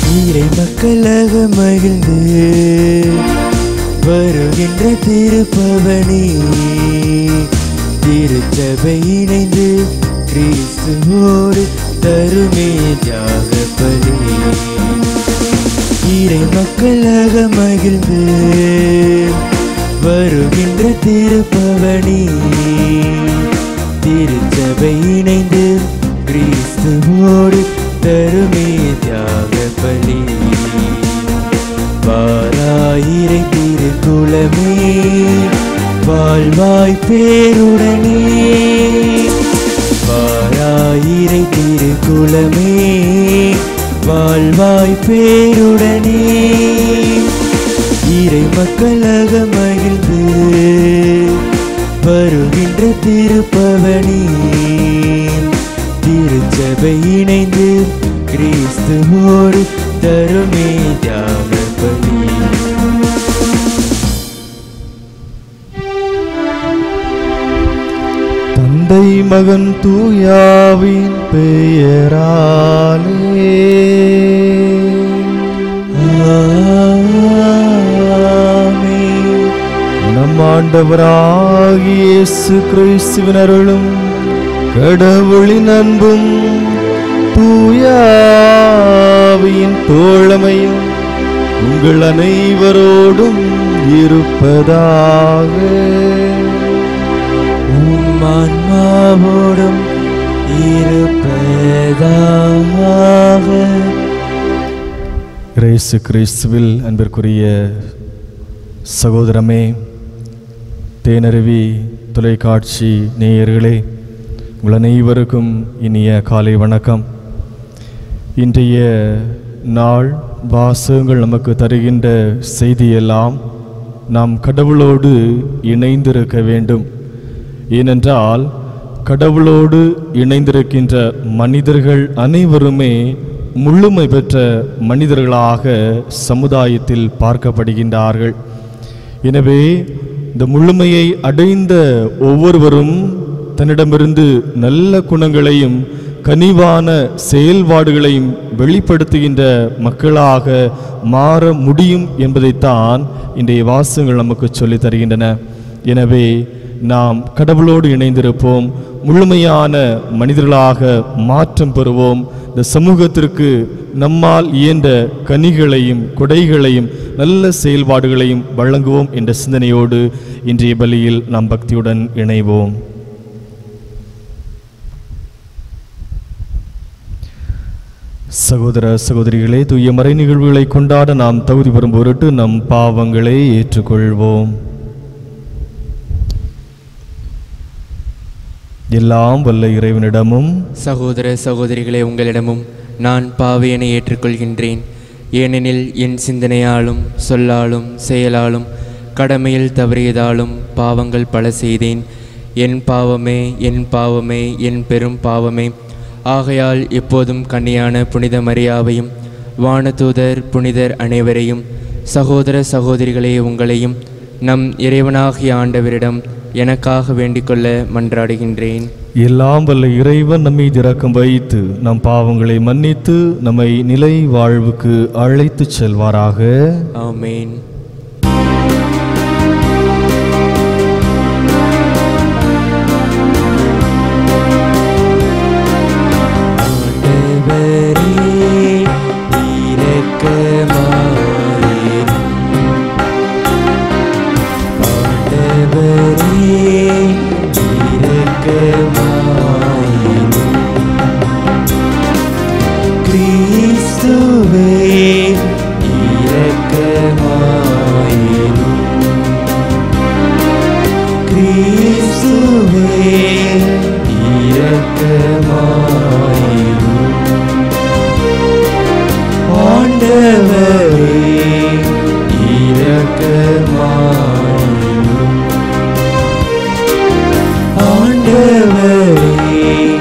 இறை மக்களாக மகிழ்ந்து வருகின்ற திருப்பவனி திருச்சபை இணைந்து கிறிஸ்துவோடு தருமே தியாக பலி இறை மக்களாக மகிழ்ந்து வருகின்ற திருப்பவனி திருச்சபை இணைந்து கிறிஸ்துவோடு தருமே தியாக பலி வாராயிரை திருக்குளமே வாழ்வாய் பேருடனே வாராயிரை திருக்குளமே வாழ்வாய் பேருடனே இறை மக்களாக மகிழ்ந்து வருகின்ற திருப்பவனி திருச்சபை இணைந்து கிறிஸ்துவோடு தருமே தியாக பலி தந்தை மகன் தூயாவின் பெயராலே ஆமென். நம் ஆண்டவராகிய இயேசு கிறிஸ்துவின் அருளும் கடவுளின் அன்பும் தூயாவின் தோழமையும் உங்கள் அனைவரோடும் இருப்பதாக உம் ஆன்மாவோடும் இருப்பதாக கிறிஸ்து கிறிஸ்துவில் அன்பிற்குரிய சகோதரமே தேனருவி தொலைக்காட்சி நேயர்களே உங்கள் அனைவருக்கும் இனிய காலை வணக்கம் இன்றைய நாள் வாசகங்கள் நமக்கு தருகின்ற செய்தியெல்லாம் நாம் கடவுளோடு இணைந்திருக்க வேண்டும் ஏனென்றால் கடவுளோடு இணைந்திருக்கின்ற மனிதர்கள் அனைவருமே முழுமை பெற்ற மனிதர்களாக சமுதாயத்தில் பார்க்கப்படுகின்றார்கள் எனவே இந்த முழுமையை அடைந்த ஒவ்வொருவரும் தன்னிடமிருந்து நல்ல குணங்களையும் கனிவான செயல்பாடுகளையும் வெளிப்படுத்துகின்ற மக்களாக மாற முடியும் என்பதைத்தான் இன்றைய வாசகங்கள் நமக்கு சொல்லித் தருகின்றன எனவே நாம் கடவுளோடு இணைந்திருப்போம் முழுமையான மனிதர்களாக மாற்றம் பெறுவோம் இந்த சமூகத்திற்கு நம்மால் இயன்ற கனிகளையும் கொடைகளையும் நல்ல செயல்பாடுகளையும் வழங்குவோம் என்ற சிந்தனையோடு இன்றைய பலியில் நாம் பக்தியுடன் இணைவோம் சகோதர சகோதரிகளே தூய மறை நிகழ்வுகளை கொண்டாட நாம் தகுதி பெறும் பொருட்டு நம் பாவங்களை ஏற்றுக்கொள்வோம் எல்லாம் வல்ல இறைவனிடமும் சகோதர சகோதரிகளே உங்களிடமும் நான் பாவியனை ஏற்றுக்கொள்கின்றேன் ஏனெனில் என் சிந்தனையாலும் சொல்லாலும் செயலாலும் கடமையில் தவறியதாலும் பாவங்கள் பல செய்தேன் என் பாவமே என் பாவமே என் பெரும் பாவமே ஆகையால் எப்போதும் கன்னியான புனித மரியாவையும் வானதூதர் புனிதர் அனைவரையும் சகோதர சகோதரிகளே உங்களையும் நம் இறைவனாகிய ஆண்டவரிடம் எனக்காக வேண்டிக்கொள்ள மன்றாடுகின்றேன் எல்லாம் வல்ல இறைவன் நம்மை இரக்கம் வைத்து நம் பாவங்களை மன்னித்து நம்மை நிலை வாழ்வுக்கு அழைத்துச் செல்வாராக ஆமேன் ஆண்டவரே இரக்கமாயிரும் ஆண்டவரே இரக்கமாயிரும் கிறிஸ்துவே இரக்கமாயிரும் கிறிஸ்துவே இரக்கமாயிரும் ஆண்டவரே இரக்கமாயிரும் ஆண்டவரே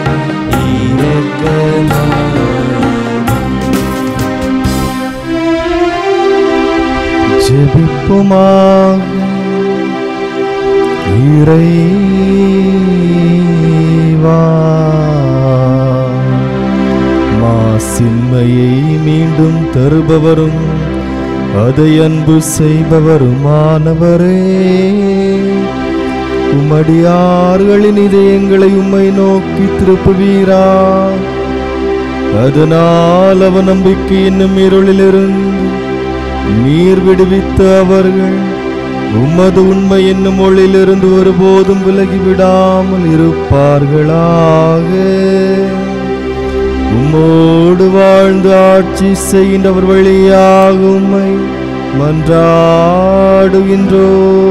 இரக்கமாயிரும் ஜெபிப்புமாக இறைவா மாசின் உண்மையை மீண்டும் தருபவரும் அதை அன்பு செய்பவருமானவரே உம்மடியார்களின் இதயங்களை உம்மை நோக்கி திருப்புவீரா அதனால் அவ நம்பிக்கை என்னும் இருளிலிருந்து நீர் விடுவித்த அவர்கள் உமது உண்மை என்னும் ஒளியிலிருந்து ஒருபோதும் விலகி விடாமல் இருப்பார்களாக உம்மோடு வாழ்ந்து ஆட்சி செய்கின்றவர் வழியாக உம்மை மன்றாடுகின்றோ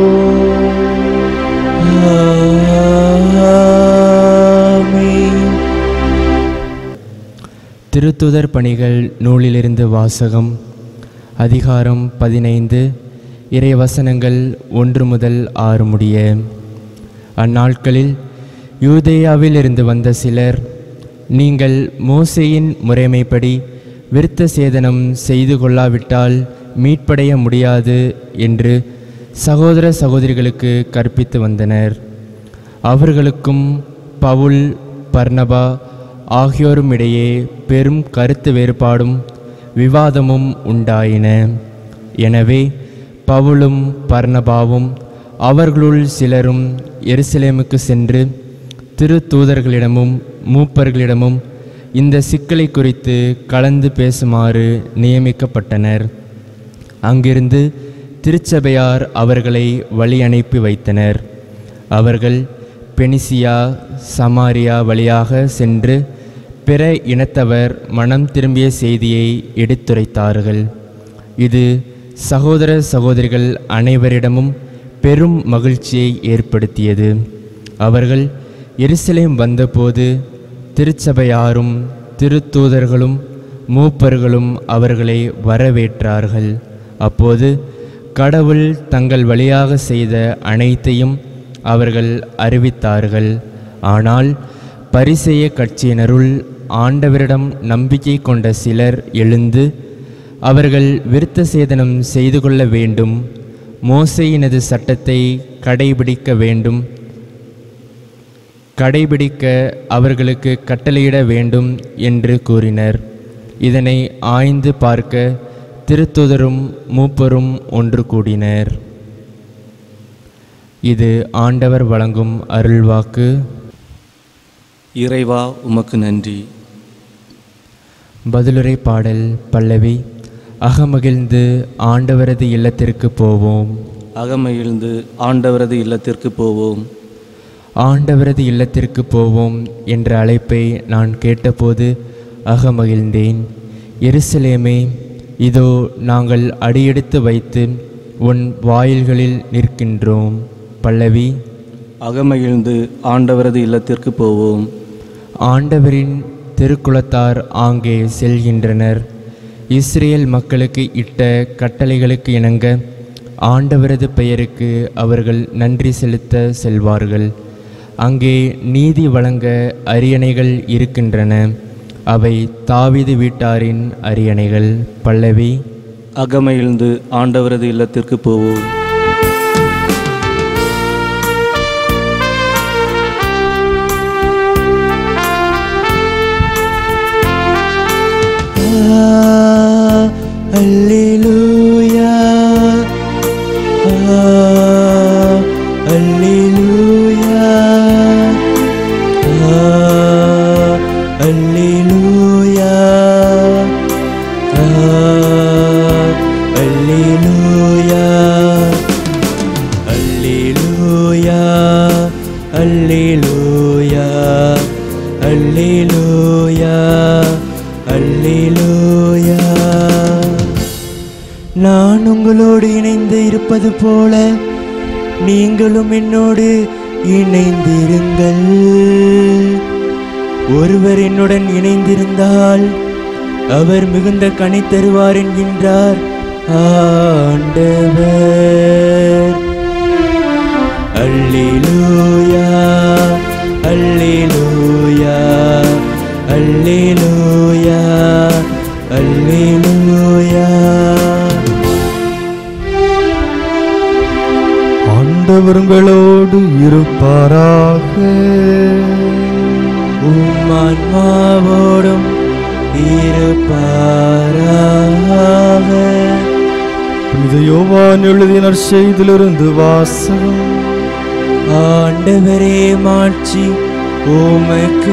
திருத்துதர் பணிகள் நூலிலிருந்து வாசகம் அதிகாரம் பதினைந்து இறைவசனங்கள் ஒன்று முதல் ஆறு முடிய அந்நாட்களில் யூதேயாவில் இருந்து வந்த சிலர் நீங்கள் மோசேயின் முறைமைப்படி விருத்த சேதனம் செய்து கொள்ளாவிட்டால் மீட்படைய முடியாது என்று சகோதர சகோதரிகளுக்கு கற்பித்து வந்தனர் அவர்களுக்கும் பவுல் பர்னபா ஆகியோரும் இடையே பெரும் கருத்து வேறுபாடும் விவாதமும் உண்டாயின எனவே பவுலும் பர்னபாவும் அவர்களுள் சிலரும் எருசலேமுக்கு சென்று திருத்தூதர்களிடமும் மூப்பர்களிடமும் இந்த சிக்கலை குறித்து கலந்து பேசுமாறு நியமிக்கப்பட்டனர் அங்கிருந்து திருச்சபையார் அவர்களை வழி அனுப்பி வைத்தனர் அவர்கள் பெனிசியா சமாரியா வழியாக சென்று பிற இனத்தவர் மனம் திரும்பிய செய்தியை எடுத்துரைத்தார்கள் இது சகோதர சகோதரிகள் அனைவரிடமும் பெரும் மகிழ்ச்சியை ஏற்படுத்தியது அவர்கள் எருசலேம் வந்தபோது திருச்சபையாரும் திருத்தூதர்களும் மூப்பர்களும் அவர்களை வரவேற்றார்கள் அப்போது கடவுள் தங்கள் வழியாக செய்த அனைத்தையும் அவர்கள் அறிவித்தார்கள் ஆனால் பரிசெய கட்சியினருள் ஆண்டவரிடம் நம்பிக்கை கொண்ட சிலர் எழுந்து அவர்கள் விருத்த சேதனம் செய்து கொள்ள வேண்டும் மோசையினது சட்டத்தை கடைபிடிக்க வேண்டும் கடைபிடிக்க அவர்களுக்கு கட்டளையிட வேண்டும் என்று கூறினர் இதனை ஆய்ந்து பார்க்க திருத்துதரும் மூப்பரும் ஒன்று கூடினர் இது ஆண்டவர் வழங்கும் அருள்வாக்கு இறைவா உமக்கு நன்றி பதிலுரை பாடல் பல்லவி அகமகிழ்ந்து ஆண்டவரது இல்லத்திற்கு போவோம் அகமகிழ்ந்து ஆண்டவரது இல்லத்திற்கு போவோம் ஆண்டவரது இல்லத்திற்கு போவோம் என்ற அழைப்பை நான் கேட்டபோது அகமகிழ்ந்தேன் எருசலேமே இதோ நாங்கள் அடியெடுத்து வைத்து உன் வாயில்களில் நிற்கின்றோம் பல்லவி அகமகிழ்ந்து ஆண்டவரது இல்லத்திற்கு போவோம் ஆண்டவரின் திருக்குலத்தார் ஆங்கே செல்கின்றனர் இஸ்ரேல் மக்களுக்கு இட்ட கட்டளைகளுக்கு இணங்க ஆண்டவரது பெயருக்கு அவர்கள் நன்றி செலுத்த செல்வார்கள் அங்கே நீதி வழங்க அரியணைகள் இருக்கின்றன அவை தாவீது வீட்டாரின் அரியணைகள் பல்லவி அகமகிழ்ந்து ஆண்டவரது இல்லத்திற்கு போவோம் அல்லேலூயா அல்லேலூயா அல்லேலூயா அல்லேலூயா அல்லேலூயா அல்லேலூயா அல்லேலூயா அல்லேலூயா நான் உங்களோடு இணைந்து இருப்பது போல நீங்களும் என்னோடு இணைந்திருங்கள் ஒருவர் என்னுடன் இணைந்திருந்தால் அவர் மிகுந்த கனி தருவார் என்கின்றார் ஆண்டவர் அல்லேலூயா அல்லேலூயா அல்லேலூயா அல்லேலூயா ஆண்டவர் உங்களோடு இருப்பாராக உம் ஆன்மாவோடும் இருப்பாராக இருப்பாராக புனித யோவான் எழுதிய நற்செய்தியிலிருந்து வாசகம் ஆண்டவரே மாட்சி உமக்கு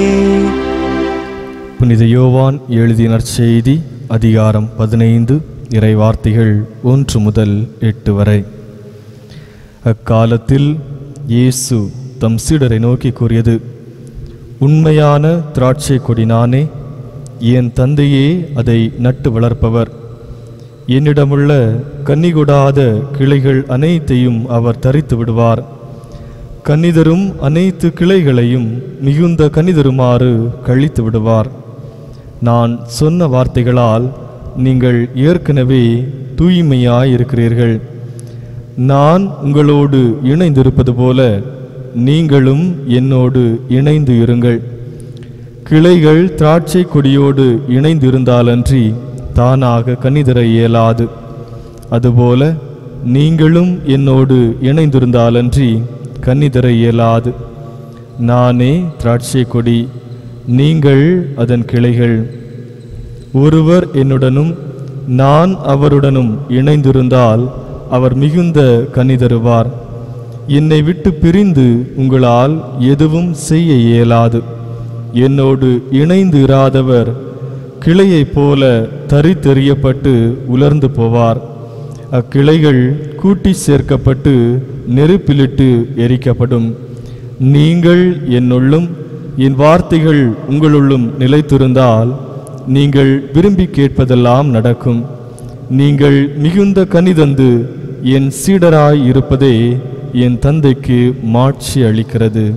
புனித யோவான் எழுதிய நற்செய்தி அதிகாரம் பதினைந்து இறை வார்த்தைகள் ஒன்று முதல் எட்டு வரை அக்காலத்தில் இயேசு தம் சீடரை நோக்கி கூறியது உண்மையான திராட்சை கொடி நானே என் தந்தையே அதை நட்டு வளர்ப்பவர் என்னிடமுள்ள கன்னிகொடாத கிளைகள் அனைத்தையும் அவர் தரித்து விடுவார் கன்னிதரும் அனைத்து கிளைகளையும் மிகுந்த கன்னிதருமாறு கழித்து விடுவார் நான் சொன்ன வார்த்தைகளால் நீங்கள் ஏற்கனவே தூய்மையாயிருக்கிறீர்கள் நான் உங்களோடு இணைந்திருப்பது போல நீங்களும் என்னோடு இணைந்து இருங்கள் கிளைகள் திராட்சை கொடியோடு இணைந்திருந்தாலன்றி தானாக கன்னிதர இயலாது அதுபோல நீங்களும் என்னோடு இணைந்திருந்தாலன்றி கன்னிதர இயலாது நானே திராட்சை கொடி நீங்கள் அதன் கிளைகள் ஒருவர் என்னுடனும் நான் அவருடனும் இணைந்திருந்தால் அவர் மிகுந்த கனி தருவார் என்னை விட்டு பிரிந்து உங்களால் எதுவும் செய்ய இயலாது என்னோடு இணைந்து இராதவர் கிளையைப் போல தரித்தெறியப்பட்டு உலர்ந்து போவார் அக்கிளைகள் கூட்டி சேர்க்கப்பட்டு நெருப்பிலிட்டு எரிக்கப்படும் நீங்கள் என்னுள்ளும் என் வார்த்தைகள் உங்களுள்ளும் நிலைத்திருந்தால் நீங்கள் விரும்பி கேட்பதெல்லாம் நடக்கும் நீங்கள் மிகுந்த கனிதந்து என் சீடராய் இருப்பதே என் தந்தைக்கு மாட்சி அளிக்கிறது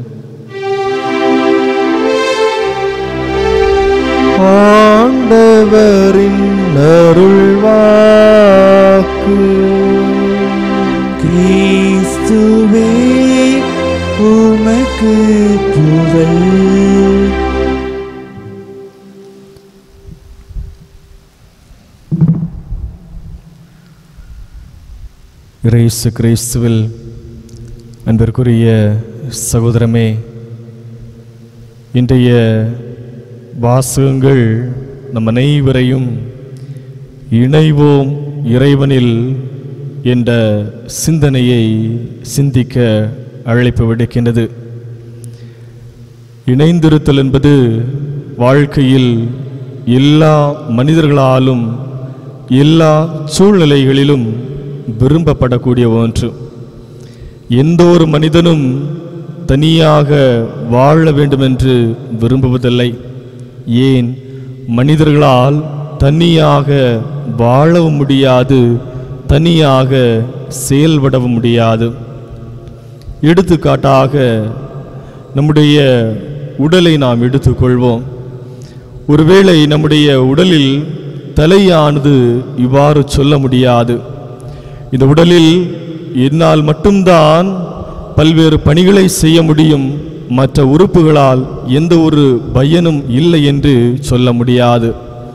ஆண்டவரின் அருள்வாக்கு கிறிஸ்துவே உமக்கு புகழ் இயேசு கிறிஸ்துவில் அன்பிற்குரிய சகோதரமே இன்றைய வாசகங்கள் நம் அனைவரையும் இணைவோம் இறைவனில் என்ற சிந்தனையை சிந்திக்க அழைப்பு விடுக்கின்றது இணைந்திருத்தல் என்பது வாழ்க்கையில் எல்லா மனிதர்களாலும் எல்லா சூழ்நிலைகளிலும் விரும்பப்படக்கூடிய ஒன்று எந்த ஒரு மனிதனும் தனியாக வாழ வேண்டுமென்று விரும்புவதில்லை ஏன் மனிதர்களால் தனியாக வாழவும் முடியாது தனியாக செயல்படவும் முடியாது எடுத்துக்காட்டாக நம்முடைய உடலை நாம் எடுத்துக்கொள்வோம் ஒருவேளை நம்முடைய உடலில் தலையானது இவ்வாறு சொல்ல முடியாது இந்த உடலில் என்னால் மட்டும்தான் பல்வேறு பணிகளை செய்ய முடியும் மற்ற உறுப்புகளால் எந்த ஒரு பயனும் இல்லை என்று சொல்ல முடியாது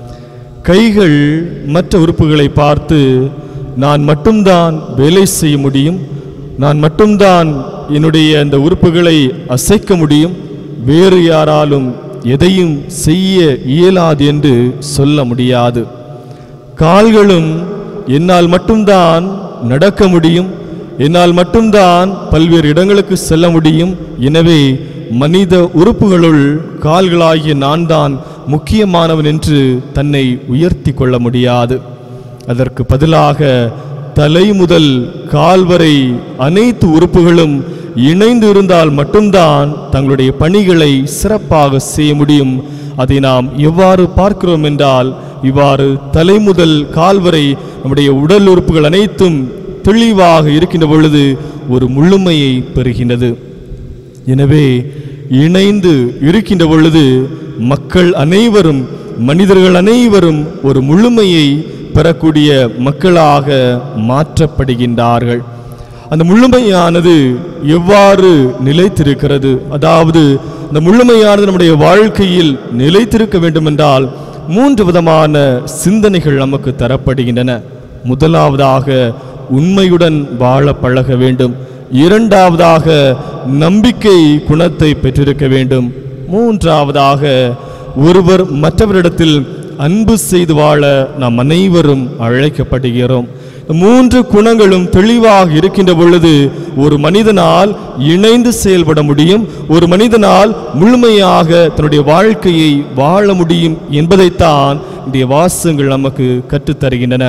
கைகள் மற்ற உறுப்புகளை பார்த்து நான் மட்டும்தான் வேலை செய்ய முடியும் நான் மட்டும்தான் என்னுடைய அந்த உறுப்புகளை அசைக்க முடியும் வேறு யாராலும் எதையும் செய்ய இயலாது என்று சொல்ல முடியாது கால்களும் என்னால் மட்டும்தான் நடக்க முடியும் என்னால் மட்டும்தான் பல்வேறு இடங்களுக்கு செல்ல முடியும் எனவே மனித உறுப்புகளுள் கால்களாகிய நான் தான் முக்கியமானவன் என்று தன்னை உயர்த்தி கொள்ள முடியாது அதற்கு பதிலாக தலை முதல் கால் வரை அனைத்து உறுப்புகளும் இணைந்து இருந்தால் மட்டும்தான் தங்களுடைய பணிகளை சிறப்பாக செய்ய முடியும் அதை நாம் எவ்வாறு பார்க்கிறோம் என்றால் இவ்வாறு தலை முதல் கால் வரை நம்முடைய உடல் உறுப்புகள் அனைத்தும் தெளிவாக இருக்கின்ற பொழுது ஒரு முழுமையை பெறுகின்றது எனவே இணைந்து இருக்கின்ற பொழுது மக்கள் அனைவரும் மனிதர்கள் அனைவரும் ஒரு முழுமையை பெறக்கூடிய மக்களாக மாற்றப்படுகின்றார்கள் அந்த முழுமையானது எவ்வாறு நிலைத்திருக்கிறது அதாவது அந்த முழுமையானது நம்முடைய வாழ்க்கையில் நிலைத்திருக்க வேண்டுமென்றால் மூன்று விதமான சிந்தனைகள் நமக்கு தரப்படுகின்றன முதலாவதாக உண்மையுடன் வாழ பழக வேண்டும் இரண்டாவதாக நம்பிக்கை குணத்தை பெற்றிருக்க வேண்டும் மூன்றாவதாக ஒருவர் மற்றவரிடத்தில் அன்பு செய்து வாழ நாம் அனைவரும் அழைக்கப்படுகிறோம் மூன்று குணங்களும் தெளிவாக இருக்கின்ற பொழுது ஒரு மனிதனால் இணைந்து செயல்பட முடியும் ஒரு மனிதனால் முழுமையாக தன்னுடைய வாழ்க்கையை வாழ முடியும் என்பதைத்தான் இன்றைய வாசங்கள் நமக்கு கற்றுத்தருகின்றன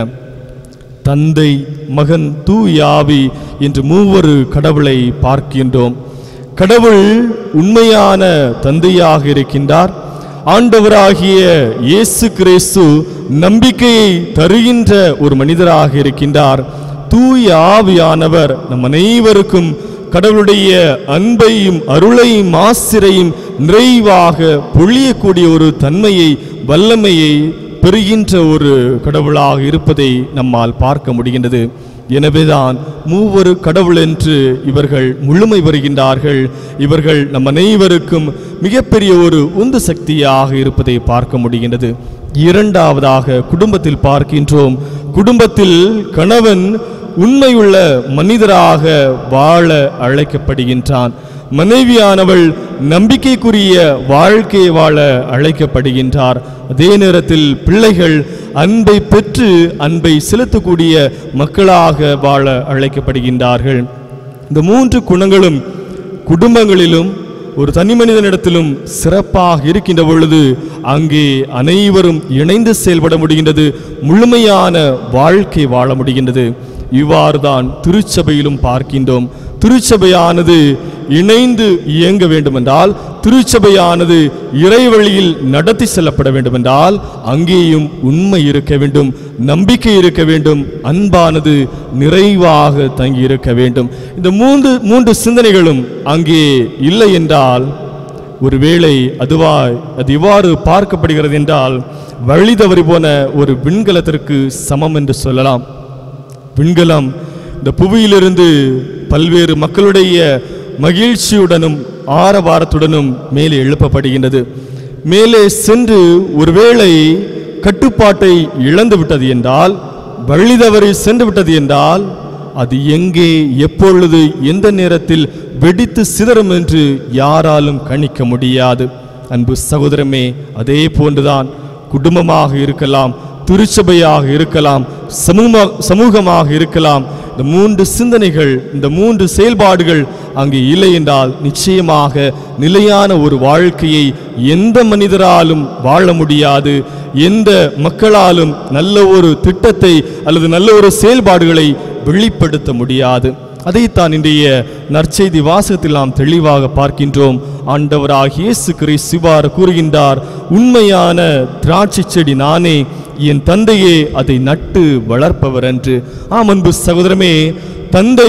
தந்தை மகன் தூயாவி என்று மூவரு கடவுளை பார்க்கின்றோம் கடவுள் உண்மையான தந்தையாக இருக்கின்றார் ஆண்டவராகிய இயேசு கிறிஸ்து நம்பிக்கையை தருகின்ற ஒரு மனிதராக இருக்கின்றார் தூய ஆவியானவர் நம் அனைவருக்கும் கடவுளுடைய அன்பையும் அருளையும் ஆசிரையும் நிறைவாக பொழியக்கூடிய ஒரு தன்மையை வல்லமையை பெறுகின்ற ஒரு கடவுளாக இருப்பதை நம்மால் பார்க்க முடிகின்றது எனவேதான் மூவரு கடவுள் என்று இவர்கள் முழுமை வருகின்றார்கள் இவர்கள் நம் அனைவருக்கும் மிகப்பெரிய ஒரு உந்து சக்தியாக இருப்பதை பார்க்க முடிகின்றது இரண்டாவதாக குடும்பத்தில் பார்க்கின்றோம் குடும்பத்தில் கணவன் உண்மையுள்ள மனிதராக வாழ அழைக்கப்படுகின்றான் மனைவியானவள் நம்பிக்கைக்குரிய வாழ்க்கை வாழ அழைக்கப்படுகின்றார் அதே நேரத்தில் பிள்ளைகள் அன்பை பெற்று அன்பை செலுத்தக்கூடிய மக்களாக வாழ அழைக்கப்படுகின்றார்கள் இந்த மூன்று குணங்களும் குடும்பங்களிலும் ஒரு தனி மனிதனிடத்திலும் சிறப்பாக இருக்கின்ற பொழுது அங்கே அனைவரும் இணைந்து செயல்பட முடிகின்றது முழுமையான வாழ்க்கை வாழ முடிகின்றது இவ்வாறு தான் திருச்சபையிலும் பார்க்கின்றோம் திருச்சபையானது இணைந்து இயங்க வேண்டுமென்றால் திருச்சபையானது இறைவழியில் நடத்தி செல்லப்பட வேண்டுமென்றால் அங்கேயும் உண்மை இருக்க வேண்டும் நம்பிக்கை இருக்க வேண்டும் அன்பானது நிறைவாக தங்கி இருக்க வேண்டும் இந்த மூன்று மூன்று சிந்தனைகளும் அங்கே இல்லை என்றால் ஒருவேளை அதுவாய் அது இவ்வாறு பார்க்கப்படுகிறது என்றால் வழி தவறி போன ஒரு விண்கலத்திற்கு சமம் என்று சொல்லலாம் விண்கலம் இந்த புவியிலிருந்து பல்வேறு மக்களுடைய மகிழ்ச்சியுடனும் ஆரவாரத்துடனும் மேலே எழுப்பப்படுகின்றது மேலே சென்று ஒருவேளை கட்டுப்பாட்டை இழந்து விட்டது என்றால் வழி தவறி சென்று விட்டது என்றால் அது எங்கே எப்பொழுது எந்த நேரத்தில் வெடித்து சிதறும் என்று யாராலும் கணிக்க முடியாது அன்பு சகோதரமே அதே போன்றுதான் குடும்பமாக இருக்கலாம் திருச்சபையாக இருக்கலாம் சமூக சமூகமாக இருக்கலாம் இந்த மூன்று சிந்தனைகள் இந்த மூன்று செயல்பாடுகள் அங்கே இல்லை என்றால் நிச்சயமாக நிலையான ஒரு வாழ்க்கையை எந்த மனிதராலும் வாழ முடியாது எந்த மக்களாலும் நல்ல ஒரு திட்டத்தை அல்லது நல்ல ஒரு செயல்பாடுகளை வெளிப்படுத்த முடியாது அதைத்தான் இன்றைய நற்செய்தி வாசகத்தில் நாம் தெளிவாக பார்க்கின்றோம் ஆண்டவராக இயேசு கிறிஸ்து இவ்வாறு கூறுகின்றார் உண்மையான திராட்சை செடி நானே என் தந்தையே அதை நட்டு வளர்ப்பவர் என்று ஆம் அன்பு சகோதரமே தந்தை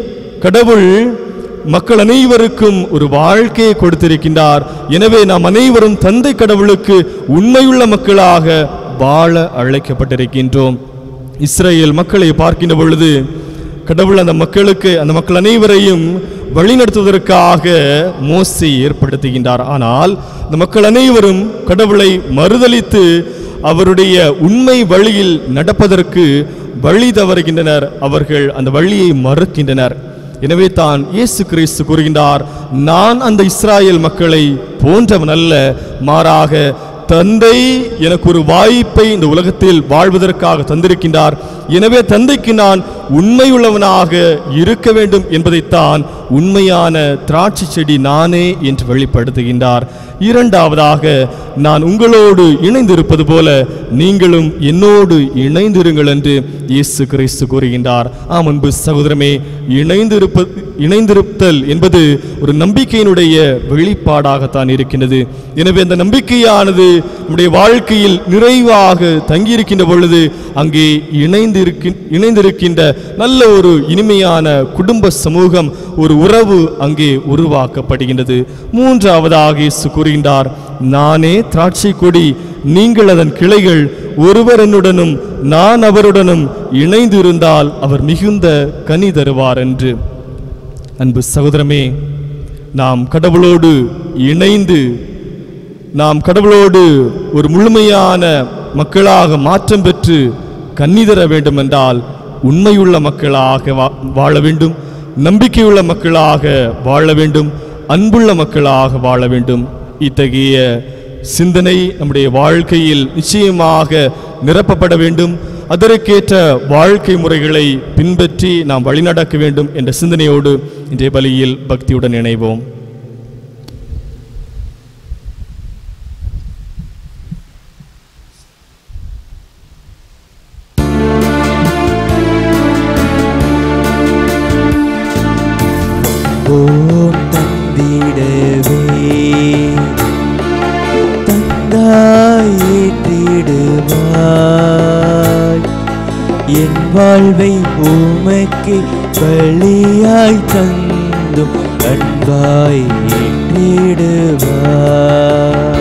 கடவுள் மக்கள் அனைவருக்கும் ஒரு வாழ்க்கையை கொடுத்திருக்கின்றார் எனவே நாம் அனைவரும் தந்தை கடவுளுக்கு உண்மையுள்ள மக்களாக வாழ அழைக்கப்பட்டிருக்கின்றோம் இஸ்ரேல் மக்களை பார்க்கின்ற பொழுது கடவுள் அந்த மக்களுக்கு அந்த மக்கள் அனைவரையும் வழிநடத்துவதற்காக மோசை ஏற்படுத்துகின்றார் ஆனால் அந்த மக்கள் அனைவரும் கடவுளை மறுதலித்து அவருடைய உண்மை வழியில் நடப்பதற்கு வழி தவறுகின்றனர் அவர்கள் அந்த வழியை மறுக்கின்றனர் எனவே தான் இயேசு கிறிஸ்து கூறுகின்றார் நான் அந்த இஸ்ராயேல் மக்களை போன்றவன் அல்ல மாறாக தந்தை எனக்கு ஒரு வாய்ப்பை இந்த உலகத்தில் வாழ்வதற்காக தந்திருக்கின்றார் எனவே தந்தைக்கு நான் உண்மையுள்ளவனாக இருக்க வேண்டும் என்பதைத்தான் உண்மையான திராட்சை செடி நானே என்று வெளிப்படுத்துகின்றார் இரண்டாவதாக நான் உங்களோடு இணைந்திருப்பது போல நீங்களும் என்னோடு இணைந்திருங்கள் என்று இயேசு கிறிஸ்து கூறுகின்றார் ஆம் அன்பு சகோதரமே இணைந்திருப்ப இணைந்திருத்தல் என்பது ஒரு நம்பிக்கையினுடைய வெளிப்பாடாகத்தான் இருக்கின்றது எனவே அந்த நம்பிக்கையானது நம்முடைய வாழ்க்கையில் நிறைவாக தங்கியிருக்கின்ற பொழுது அங்கே இணைந்திருக்கின் இணைந்திருக்கின்ற நல்ல ஒரு இனிமையான குடும்ப சமூகம் ஒரு உறவு அங்கே உருவாக்கப்படுகின்றது மூன்றாவதாக இயேசு கூறுகின்றார் நானே திராட்சை கொடி நீங்கள் அதன் கிளைகள் ஒருவர் என்னுடனும் நான் அவருடனும் இணைந்து இருந்தால் அவர் மிகுந்த கனி தருவார் என்று அன்பு சகோதரமே நாம் கடவுளோடு இணைந்து நாம் கடவுளோடு ஒரு முழுமையான மக்களாக மாற்றம் பெற்று கன்னி தர வேண்டுமென்றால் உண்மையுள்ள மக்களாக வா- வாழ வேண்டும் நம்பிக்கையுள்ள மக்களாக வாழ வேண்டும் அன்புள்ள மக்களாக வாழ வேண்டும் இத்தகைய சிந்தனை நம்முடைய வாழ்க்கையில் நிச்சயமாக நிரப்பப்பட வேண்டும் அதற்கேற்ற வாழ்க்கை முறைகளை பின்பற்றி நாம் வழிநடக்க வேண்டும் என்ற சிந்தனையோடு இன்றைய பலியில் பக்தியுடன் இணைவோம் ஓம் தந்திடவே தந்தாய் ஏற்றிடுவாய் என் வாழ்வை உமக்கு பலியாய் தந்தும் அன்பாய் ஏற்றிடுவாய்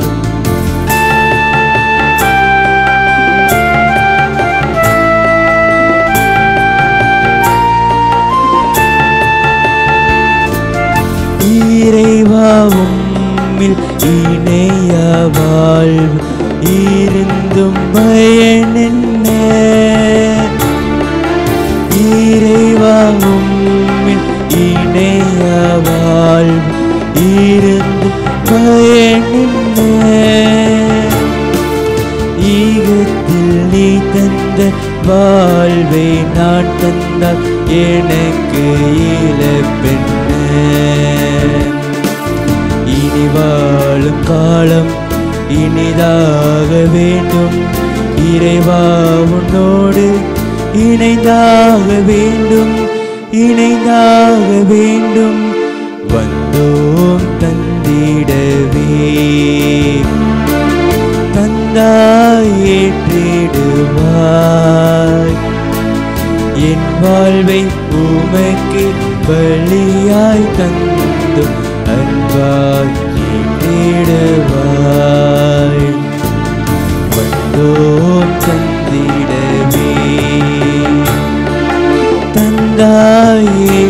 இறைவா உம்மில் இணைய வாழ்வு இருந்தும் பயனென்ன இறைவா உம்மில் இணைய வாழ்வு இருந்தும் பயனென்ன ஈகத்தில் நீ தந்த வாழ்வை நான் தந்தால் எனக்கு இழப்பென்ன இனி வாழும் காலம் இனிதாக வேண்டும் இறைவா உன்னோடு இணைந்தாக வேண்டும் இணைந்தாக வேண்டும் வந்தோம் தந்திடவே தந்தாய் ஏற்றிடுவாய் என் வாழ்வை உமக்கு பலியாய் தந்து அன்பாய் ஏற்றிடுவாய் வந்தோம் தந்திடவே தந்தாய்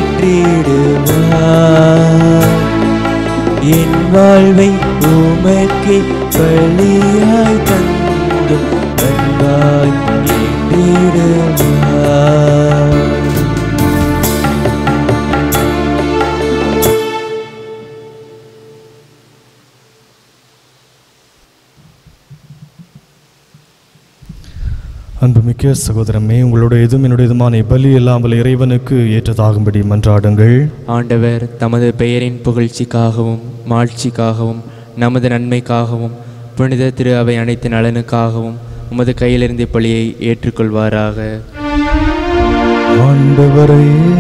ஏற்றிடுவாய் என் வாழ்வை உமக்கு பலியாய் தந்து அன்பாய் ஏற்றிடுவாய் அன்புமிக்க சகோதரமே உங்களுடையதும் என்னுடையதுமான பலி இல்லாமல் இறைவனுக்கு ஏற்றதாகும்படி மன்றாடுங்கள் ஆண்டவர் தமது பெயரின் புகழ்ச்சிக்காகவும் மாட்சிக்காகவும் நமது நன்மைக்காகவும் புனித திரு அவை அனைத்து நலனுக்காகவும் உமது கையிலிருந்து பலியை ஏற்றுக்கொள்வாராக ஆண்டவரே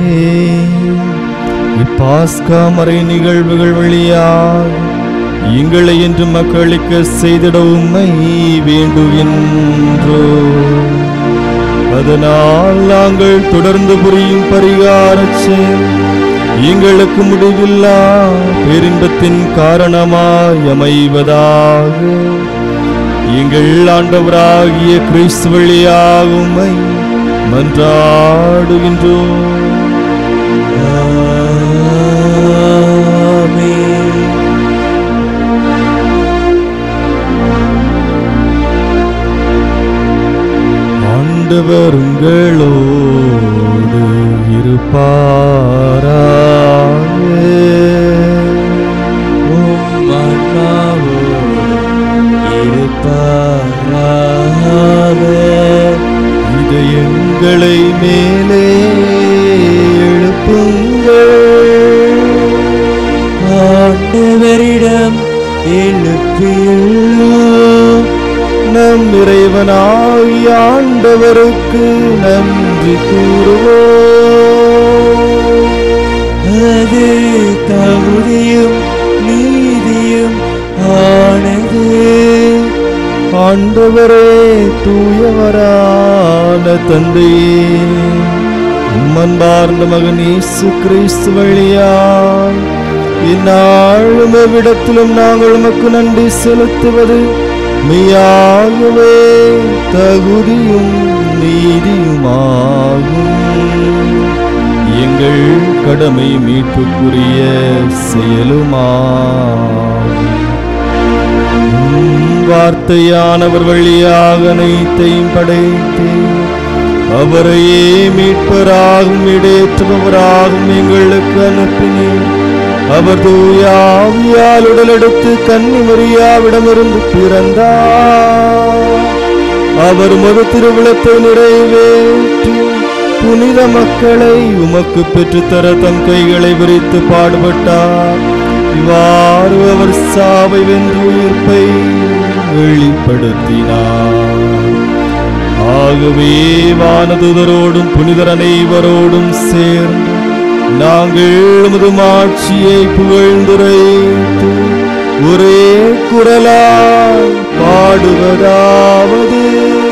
இப்பாஸ்கா மறை நிகழ்வுகள் வழியாக எங்களை என்று மக்களுக்கு செய்திட உம்மை வேண்டுகின்றோ அதனால் நாங்கள் தொடர்ந்து புரியும் பரிகாரச் செயல் எங்களுக்கு முடிவில்லா பேரின்பத்தின் காரணமாய் அமைவதாக எங்கள் ஆண்டவராகிய கிறிஸ்து வழியாக உம்மை மன்றாடுகின்றோம் ஆமென். ஆண்டவர் உங்களோடு இருப்பாராக உம் ஆன்மாவோடும் இருப்பாராக. இதயங்களை மேலே எழுப்புங்கள் ஆண்டவரிடம் எழுப்பியுள்ளோம் நம் இறைவனாகிய ஆண்டவருக்கு நன்றி கூறுவோம் அது தகுதியும் நீதியும் ஆனது ஆண்டவரே தூயவரான தந்தையே உம்மன்பார்ந்த மகன் இயேசு கிறிஸ்து வழியாய் இந்நாளும் எவ்விடத்திலும் நாங்கள் உமக்கு நன்றி செலுத்துவது மெய்யாகவே தகுதியும் நீதியுமாகும் எங்கள் கடமை மீட்புக்குரிய செயலுமாகும் உம் வார்த்தையானவர் வழியாக அனைத்தையும் படைத்து அவரையே மீட்பராகும் இடேற்றுபவராகும் எங்களுக்கு அனுப்பினேன் அவர் தூய ஆவியால் உடலெடுத்து கன்னி மரியாவிடமிருந்து பிறந்தார் அவர் மறு திருவிழத்தை நிறைவேற்றி புனித மக்களை உமக்கு பெற்றுத்தர தம் கைகளை விரித்து பாடுபட்டார் இவ்வாறு அவர் சாவை வென்று உயிர்ப்பை வெளிப்படுத்தினார் ஆகவே வானதுதரோடும் புனிதர் அனைவரோடும் சேர்ந்து நாங்கள் உமது மாட்சியை புகழ்ந்துரைத்து ஒரே குரலால் பாடுவதாவது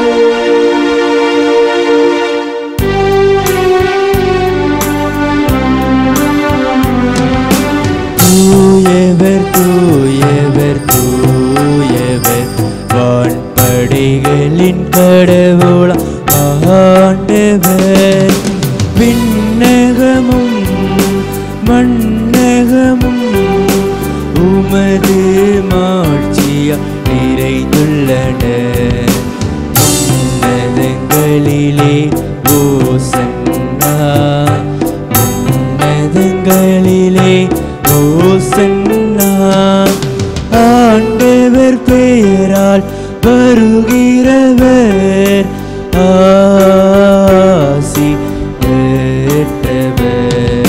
தூயவர் தூயவர் தூயவர் வான்படைகளின் கடவுள ஆண்டவர் விண்ணகமும் மண்ணகமும் உமது மாட்சியா நிறைந்துள்ளன உன்னதங்களிலே ஓசன்னா உன்னதங்களிலே ஓசன்னா ஆண்டவர் பெயரால் வருகிறவர் ஆசி பெற்றவர்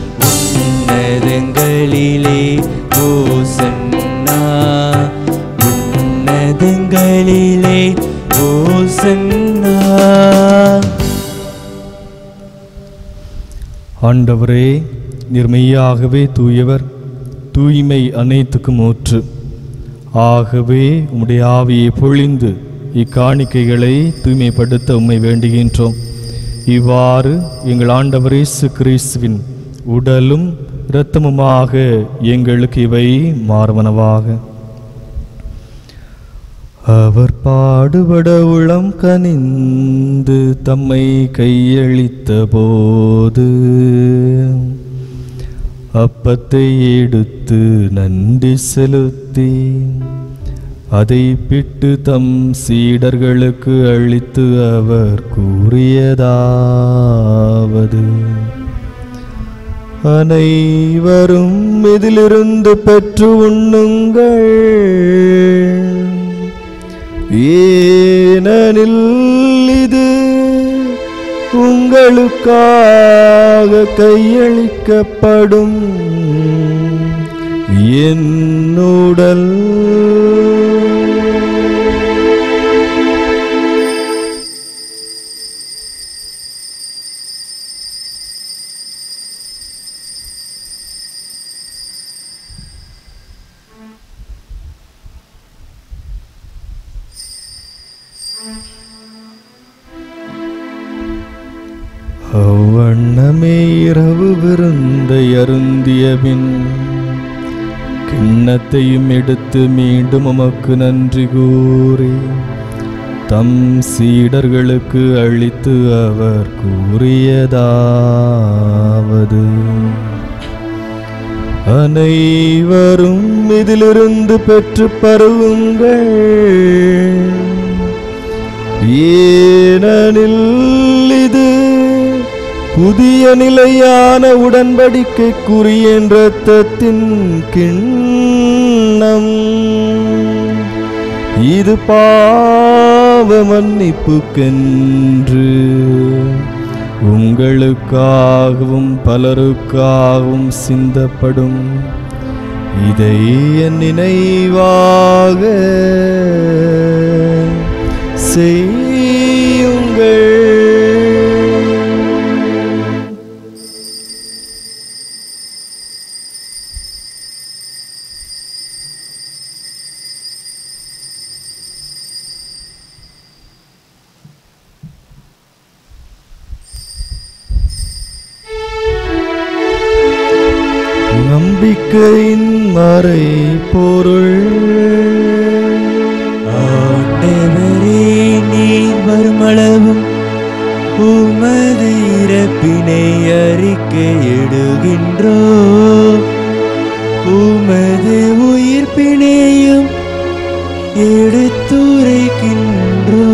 உன்னதங்களிலே ஓசன்னா உன்னதங்களிலே ஓசன்னா ஆண்டவரே நிர்மையாகவே தூயவர் தூய்மை அனைத்துக்கும் ஊற்று ஆகவே உம்முடைய ஆவியை பொழிந்து இக்காணிக்கைகளை தூய்மைப்படுத்த உம்மை வேண்டுகின்றோம் இவ்வாறு எங்கள் ஆண்டவர் இயேசு கிறிஸ்துவின் உடலும் இரத்தமுமாக எங்களுக்கு இவை மாறுவனவாக அவர் பாடுபட உளம் கனிந்து தம்மை கையளித்த போது அப்பத்தை எடுத்து நன்றி செலுத்தி அதை பிட்டு தம் சீடர்களுக்கு அளித்து அவர் கூறியதாவது அனைவரும் இதிலிருந்து பெற்று உண்ணுங்கள் ஏனெனில் இது உங்களுக்காக கையளிக்கப்படும் என்னுடல் அவ்வண்ணமே இரவு விருந்தை அருந்திய பின் கிண்ணத்தையும் எடுத்து மீண்டும் உமக்கு நன்றி கூறி தம் சீடர்களுக்கு அளித்து அவர் கூறியதாவது அனைவரும் இதிலிருந்து பெற்று பருவுங்கள் ஏனெனில் இது புதிய நிலையான உடன்படிக்கைக்குரிய இரத்தத்தின் கிண்ணம் இது பாவ மன்னிப்புக்கென்று உங்களுக்காகவும் பலருக்காகவும் சிந்தப்படும் இதை என் நினைவாக செய்யுங்கள் நம்பிக்கையின் மறை பொருள் ஆண்டவரே நீர் வருமளவும் உமது இறப்பினை அறிக்கையிடுகின்றோ உமது உயிர்ப்பினையும் எடுத்துரைக்கின்றோ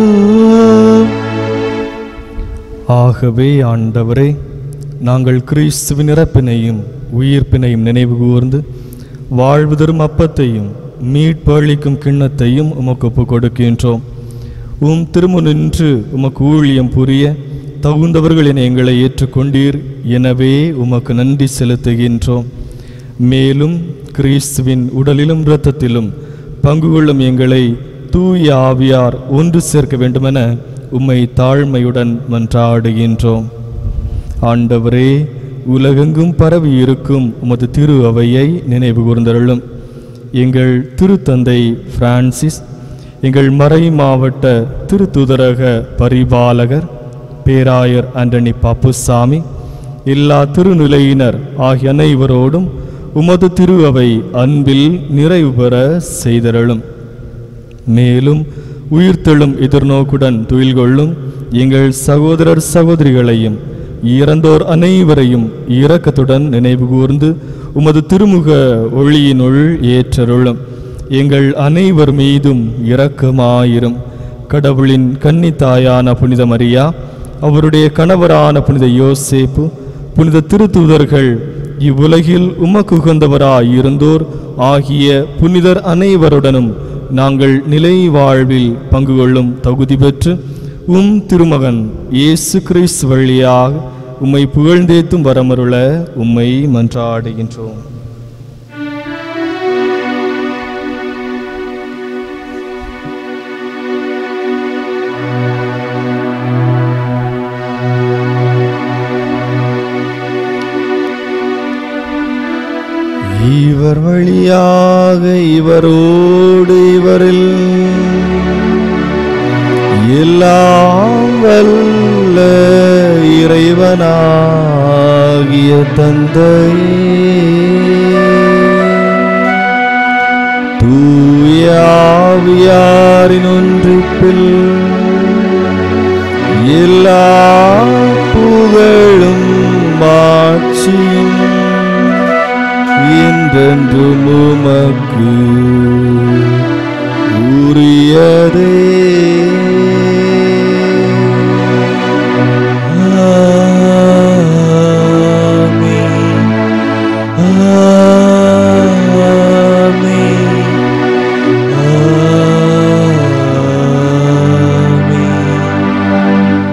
ஆகவே ஆண்டவரே நாங்கள் கிறிஸ்துவின் இறப்பினையும் உயிர்ப்பினையும் நினைவு கூர்ந்து வாழ்வு தரும் அப்பத்தையும் மீட்பு அளிக்கும் கிண்ணத்தையும் உமக்கு ஒப்புக் கொடுக்கின்றோம் உம் திருமுனின்று உமக்கு ஊழியம் புரிய தகுந்தவர்கள் என எங்களை ஏற்றுக்கொண்டீர் எனவே உமக்கு நன்றி செலுத்துகின்றோம் மேலும் கிறிஸ்துவின் உடலிலும் இரத்தத்திலும் பங்கு கொள்ளும் எங்களை தூய ஆவியார் ஒன்று சேர்க்க வேண்டுமென உம்மை தாழ்மையுடன் மன்றாடுகின்றோம் ஆண்டவரே உலகெங்கும் பரவி இருக்கும் உமது திரு அவையை நினைவு கூர்ந்தருளும் எங்கள் திருத்தந்தை பிரான்சிஸ் எங்கள் மறை மாவட்ட திருத்துதரக பரிபாலகர் பேராயர் ஆண்டனி பாப்புசாமி எல்லா திருநிலையினர் ஆகிய அனைவரோடும் உமது திரு அவை அன்பில் நிறைவு பெற செய்தருளும் மேலும் உயிர்த்தெழும் எதிர்நோக்குடன் துயில் கொள்ளும் எங்கள் சகோதரர் சகோதரிகளையும் இறந்தோர் அனைவரையும் இரக்கத்துடன் நினைவு கூர்ந்து உமது திருமுக ஒளியினுள் ஏற்றருளும் எங்கள் அனைவர் மீதும் இரக்கமாயிரும் கடவுளின் கன்னித்தாயான புனித மரியா அவருடைய கணவரான புனித யோசேப்பு புனித திருத்தூதர்கள் இவ்வுலகில் உமக்கு உகந்தவராய் இருந்தோர் ஆகிய புனிதர் அனைவருடனும் நாங்கள் நிலை வாழ்வில் பங்கு கொள்ளும் தகுதி பெற்று உம் திருமகன் இயேசு கிறிஸ்து வழியாக உம்மை புகழ்ந்தேத்தும் வரமருள உம்மை மன்றாடுகின்றோம் இவர் வழியாக இவரோடு இவரில் எல்லாம் வல்ல இறைவனாகிய தந்தையே தூயாவியாரின் ஒன்றிப்பில் எல்லா புகழும் மாட்சியும் என்றென்றும் உமக்கு உரியதே ஆமென். ஆமென். ஆமென்.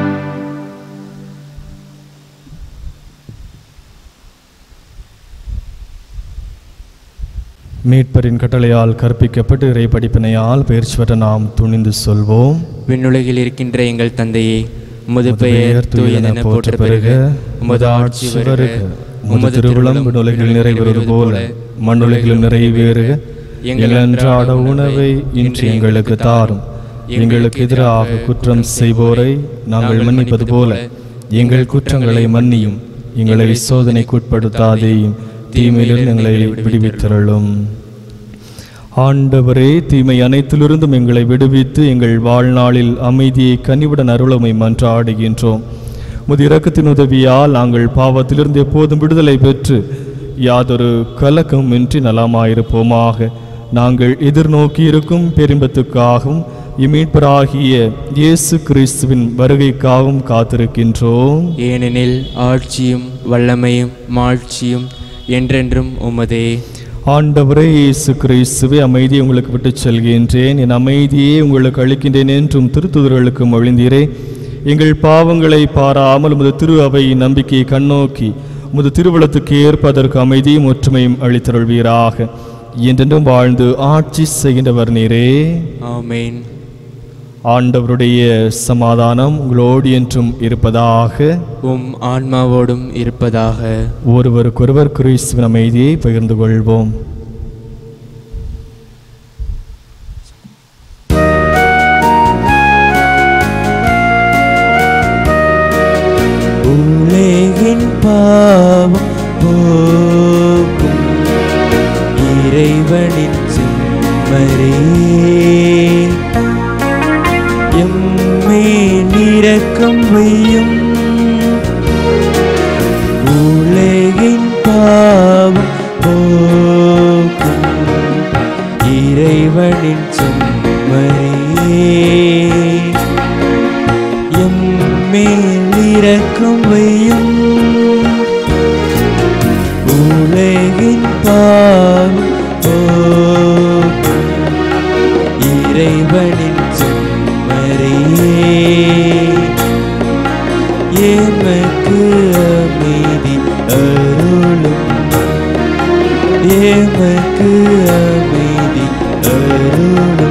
மீட்பரின் கட்டளையால் கற்பிக்கப்பட்டு இறை படிப்பினையால் பயிற்சி பெற்ற நாம் துணிந்து சொல்வோம் விண்ணுலகில் இருக்கின்ற எங்கள் தந்தையே உமது உமது பெயர் தூயதென போற்ற பெருக உமது ஆட்சி வருக உமது திருவிழம் விண்ணுலகில் நிறைவேறுவது போல மண்ணுலகிலும் நிறைவேறுக எங்கள் அன்றாட உணவை இன்று எங்களுக்கு தாரும் எங்களுக்கு எதிராக குற்றம் செய்வோரை நாங்கள் மன்னிப்பது போல எங்கள் குற்றங்களை மன்னியும் எங்களை சோதனைக்குட்படுத்தாதேயும் தீமையிலிருந்து எங்களை விடுவித்தருளும் ஆண்டவரே தீமை அனைத்திலிருந்தும் எங்களை விடுவித்து எங்கள் வாழ்நாளில் அமைதியை கனிவுடன் அருளமை மன்றாடுகின்றோம் முது இரக்கத்தின் உதவியால் நாங்கள் பாவத்திலிருந்து எப்போதும் விடுதலை பெற்று யாதொரு கலக்கமின்றி நலமாயிருப்போமாக நாங்கள் எதிர்நோக்கி இருக்கும் பெரும்பத்துக்காகவும் இம்மீட்பராகிய இயேசு கிறிஸ்துவின் வருகைக்காகவும் காத்திருக்கின்றோம் ஏனெனில் ஆட்சியும் வல்லமையும் மாட்சியும் என்றென்றும் உமதே ஆண்டவரே இயேசு கிறிஸ்துவே அமைதியை உங்களுக்கு விட்டுச் செல்கின்றேன் என் அமைதியை உங்களுக்கு அளிக்கின்றேன் என்றும் திருத்துதர்களுக்கு மொழிந்தீரே எங்கள் பாவங்களை பாராமல் உமது திரு அவை நம்பிக்கையை கண்ணோக்கி உமது திருவளத்துக்கு ஏற்ப அதற்கு அமைதியும் ஒற்றுமையும் அளித்தருள்வீராக என்றென்றும் வாழ்ந்து ஆட்சி செய்கின்றவர் நீரே ஆமென் ஆண்டவருடைய சமாதானம் உங்களோடு என்றும் இருப்பதாக உம் ஆன்மாவோடும் இருப்பதாக ஒருவருக்கொருவர் கிறிஸ்துவின் அமைதியை பகிர்ந்து கொள்வோம் உலகின் பாவம் போக்கும் இறைவனின் செம்மறே எம்மேல் இரக்கம் வையும் உலகின் பாவம் போக்கும் இறைவனின் செம்மறே எம்மேல் இரக்கம் வையும் பாவம் போக்கும் இறைவனின் செம்மறியே எமக்கு அமைதி அருளும் எமக்கு அமைதி அருளும்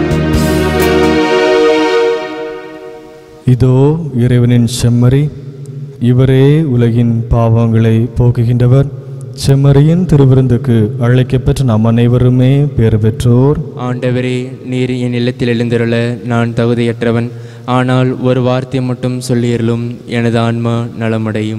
இதோ இறைவனின் செம்மறி இவரே உலகின் பாவங்களை போக்குகின்றவர் செம்மறியின் திருவிருந்துக்கு அழைக்கப்பெற்ற நாம் அனைவருமே பேறு பெற்றோர் ஆண்டவரே நீர் என் இல்லத்தில் எழுந்திருள நான் தகுதியற்றவன் ஆனால் ஒரு வார்த்தை மட்டும் சொல்லியருளும் எனது ஆன்மா நலமடையும்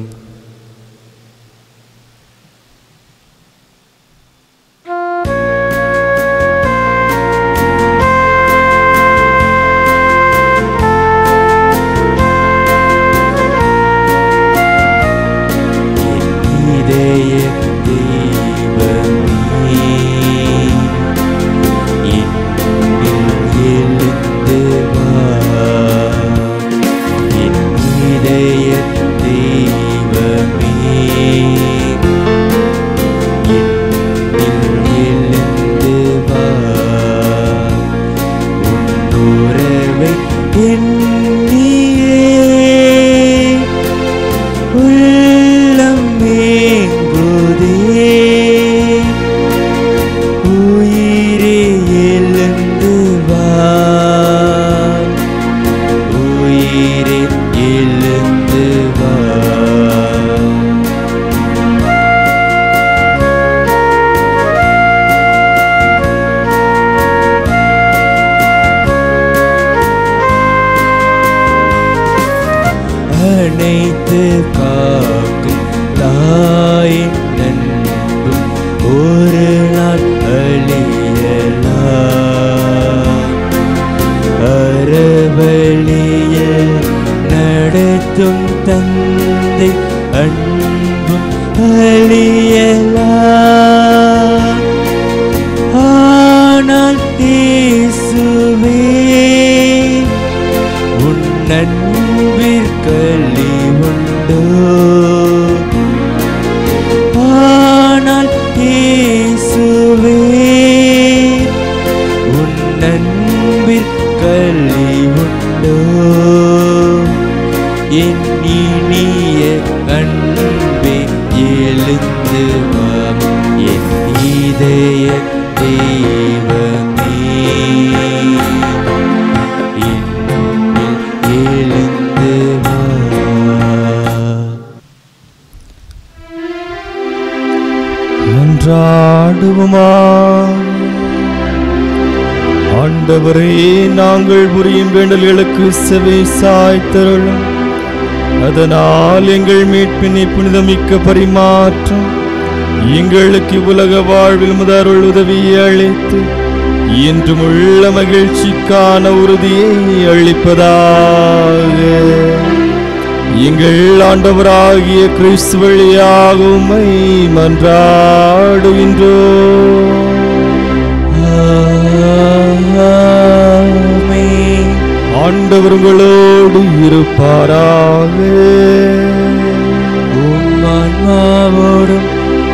இதய தெய்வமே என்னில் எழுந்து வா என் இதய தெய்வமே என்னில் எழுந்து வா உன்னுறவை எண்ணியே உள்ளம் மேங்குதே உயிரே எழுந்து வா உயிரே எழுந்து வா அனைத்து காக்கும் தாயின் நண்பும் ஒரு நாள் அழியலாம் அறவழிய நடத்தும் தந்தை அன்பும் அழியலாம் ஆனால் இயேசுவே உன் நண்பிற்களி உண்டோ ஆனால் இயேசுவே உன் நண்பிற்களி உண்டோ என் இனிய அன்பே எழுந்து வா என் இதய தெய்வமே என்னில் எழுந்து வா மன்றாடுவோமா ஆண்டவரே நாங்கள் புரியும் வேண்டல்களுக்கு செவை சாய்த்தருளும் அதனால் எங்கள் மீட்பினை புனிதமிக்க பரிமாற்றம் எங்களுக்கு உலக வாழ்வில் முதருள் உதவியை அளித்து என்றும் உள்ள மகிழ்ச்சிக்கான உறுதியை அளிப்பதாக எங்கள் ஆண்டவராகிய கிறிஸ்து வழியாக உம்மை மன்றாடுகின்றோ ஆமென். ஆண்டவர் உங்களோடு இருப்பாராக உம் ஆன்மாவோடும்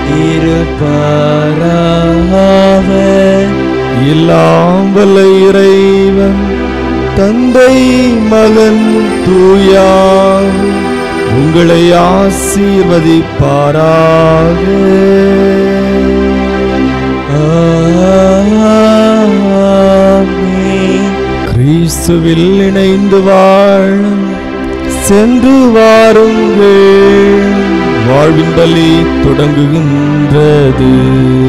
இருப்பாராக எல்லாம் வல்ல இறைவன் தந்தை மகன் தூயார் உங்களை ஆசீர்வதிப்பாராக ஆமென். கிறிஸ்துவில் இணைந்து வாழ சென்று வாருங்கள் வாழ்வின் பலி தொடங்குகின்றது